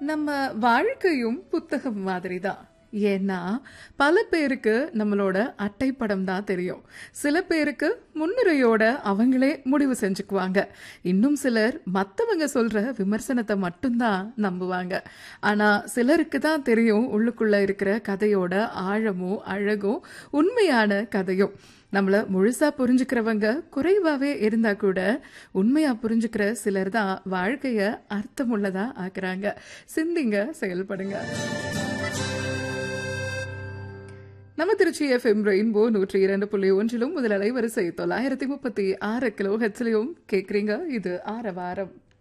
நம்ம வாழ்க்கையும் புத்தகம் மாதிரி தான் ஏன்னா பல பேருக்கு நம்மளோட அட்டைப்படம் தான் தெரியும் சில பேருக்கு முன்னுரையோட அவங்களே முடிவு செஞ்சுக்குவாங்க இன்னும் சிலர் மற்றவங்க சொல்ற விமர்சனத்தை மட்டும்தான் நம்புவாங்க ஆனா சிலருக்கு தான் தெரியும் உள்ளுக்குள்ள இருக்கிற கதையோட ஆழமும் அழகும் உண்மையான கதையும் நம்மள முழுசா புரிஞ்சுக்கிறவங்க குறைவாவே இருந்தா கூட உண்மையா புரிஞ்சுக்கிற சிலர் தான் வாழ்க்கைய அர்த்தமுள்ளதா ஆக்குறாங்க சிந்திங்க செயல்படுங்க நம்ம திருச்சி எஃப்எம் ரெயின்போ நூற்றி இரண்டு புள்ளி ஒன்றிலும் முதல் அலைவரிசை தொள்ளாயிரத்தி முப்பத்தி ஆறு கிலோ ஹெச்லையும் கேட்குறீங்க இது ஆரவாரம்